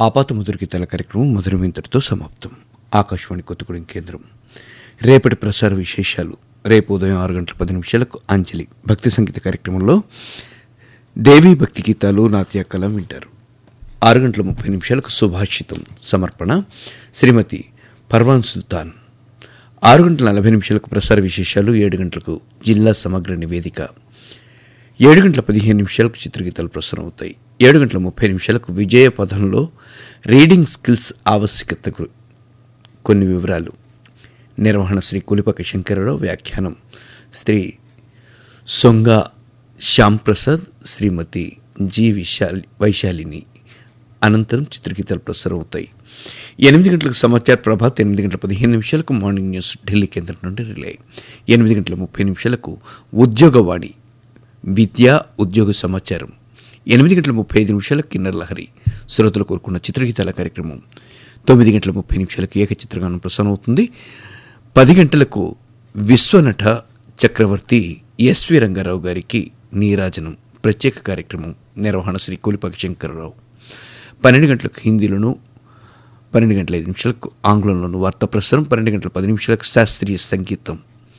ఆపాత ముదురికి తల కార్యక్రమం మధురం ఇంతటితో సమాప్తం ఆకాశవాణి కొత్తగూడెం కేంద్రం రేపటి ప్రసార విశేషాలు రేపు ఉదయం ఆరు గంటల పది నిమిషాలకు అంజలి భక్తి సంగీత కార్యక్రమంలో దేవీ భక్తి గీతాలు నాట్య కలం వింటారు ఆరు గంటల ముప్పై నిమిషాలకు సుభాషితం సమర్పణ శ్రీమతి పర్వాన్ సుల్తాన్ ఆరు గంటల నలభై నిమిషాలకు ప్రసార విశేషాలు ఏడు గంటలకు జిల్లా సమగ్ర నివేదిక ఏడు గంటల పదిహేను నిమిషాలకు చిత్రగీతాలు ప్రసారం అవుతాయి ఏడు గంటల ముప్పై నిమిషాలకు విజయ పదంలో రీడింగ్ స్కిల్స్ ఆవశ్యకత గు- కొన్ని వివరాలు నిర్వహణ శ్రీ కులిపక శంకరరావు వ్యాఖ్యానం శ్రీ సొంగ శ్యాంప్రసాద్ శ్రీమతి జి విశాలి వైశాలిని అనంతరం చిత్రగీతాలు ప్రసారం అవుతాయి ఎనిమిది గంటలకు సమాచార ప్రభాత్ ఎనిమిది గంటల పదిహేను నిమిషాలకు మార్నింగ్ న్యూస్ ఢిల్లీ కేంద్రం నుండి రిలే ఎనిమిది గంటల ముప్పై నిమిషాలకు ఉద్యోగవాణి విద్య ఉద్యోగ సమాచారం ఎనిమిది గంటల ముప్పై ఐదు నిమిషాలకు కిన్నర్ లహరి శ్రోతలు కోరుకున్న చిత్రగీతాల కార్యక్రమం తొమ్మిది గంటల ముప్పై నిమిషాలకు ఏకచిత్రగానం ప్రసారం అవుతుంది పది గంటలకు విశ్వనట చక్రవర్తి ఎస్వి రంగారావు గారికి నీరాజనం ప్రత్యేక కార్యక్రమం నిర్వహణ శ్రీ కూలిపాక శంకరరావు పన్నెండు గంటలకు హిందీలోను పన్నెండు గంటల ఐదు నిమిషాలకు ఆంగ్లంలోను వార్తా ప్రసారం పన్నెండు గంటల పది నిమిషాలకు శాస్త్రీయ సంగీతం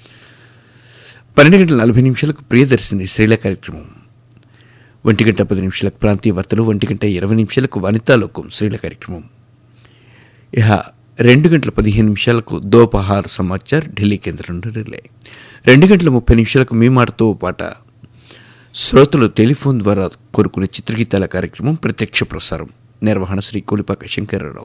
పన్నెండు గంటల నలభై నిమిషాలకు ప్రియదర్శిని శ్రీల కార్యక్రమం ఒంటి గంట పది నిమిషాలకు ప్రాంతీయ వార్తలు ఒంటి గంట ఇరవై నిమిషాలకు వనితాలోకం శ్రీల కార్యక్రమం ఇహ రెండు గంటల పదిహేను నిమిషాలకు దోపహార్ సమాచార్ ఢిల్లీ కేంద్రం నుండి రిలే రెండు గంటల ముప్పై నిమిషాలకు మీ మాటతో ఓ పాట శ్రోతలు టెలిఫోన్ ద్వారా కోరుకునే చిత్రగీతాల కార్యక్రమం ప్రత్యక్ష ప్రసారం నిర్వహణ శ్రీ కోలిపాక శంకరరావు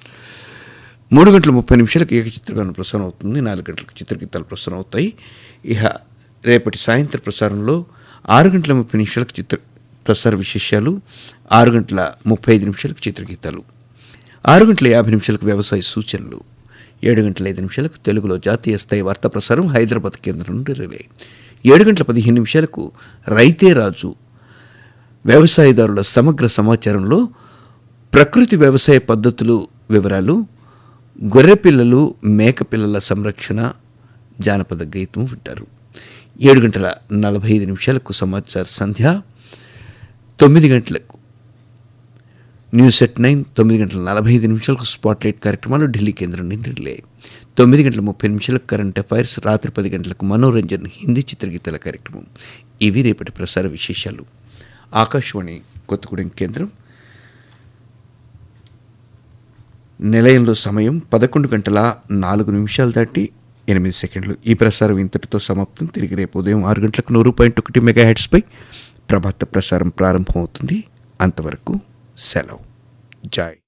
మూడు గంటల ముప్పై నిమిషాలకు ఏక చిత్రగానం ప్రసారం అవుతుంది నాలుగు గంటలకు చిత్రగీతాలు ప్రసారం అవుతాయి ఇహ రేపటి సాయంత్ర ప్రసారంలో ఆరు గంటల ముప్పై నిమిషాలకు చిత్ర ప్రసార విశేషాలు ఆరు గంటల ముప్పై ఐదు నిమిషాలకు చిత్రగీతాలు ఆరు గంటల యాభై నిమిషాలకు వ్యవసాయ సూచనలు ఏడు గంటల ఐదు నిమిషాలకు తెలుగులో జాతీయ స్థాయి వార్తా ప్రసారం హైదరాబాద్ కేంద్రం నుండి రిలే ఏడు గంటల పదిహేను నిమిషాలకు రైతే రాజు వ్యవసాయదారుల సమగ్ర సమాచారంలో ప్రకృతి వ్యవసాయ పద్ధతులు వివరాలు గొర్రె పిల్లలు మేక పిల్లల సంరక్షణ జానపద గీతం వింటారు ఏడు గంటల నలభై ఐదు నిమిషాలకు సమాచార సంధ్య తొమ్మిది గంటలకు న్యూస్ ఎట్ నైన్ తొమ్మిది గంటల నలభై ఐదు నిమిషాలకు స్పాట్లైట్ కార్యక్రమాలు ఢిల్లీ కేంద్రం నుండి రిలే తొమ్మిది గంటల ముప్పై నిమిషాలకు కరెంట్ అఫైర్స్ రాత్రి పది గంటలకు మనోరంజన్ హిందీ చిత్రగీతాల కార్యక్రమం ఇవి రేపటి ప్రసార విశేషాలు ఆకాశవాణి కొత్తగూడెం కేంద్రం నిలయంలో సమయం పదకొండు గంటల నాలుగు నిమిషాలు దాటి ఎనిమిది సెకండ్లు ఈ ప్రసారం ఇంతటితో సమాప్తం తిరిగి రేపు ఉదయం ఆరు గంటలకు నూరు పాయింట్ ఒకటి మెగా హెడ్స్పై ప్రభాత ప్రసారం ప్రారంభమవుతుంది అంతవరకు సెలవు జాయ్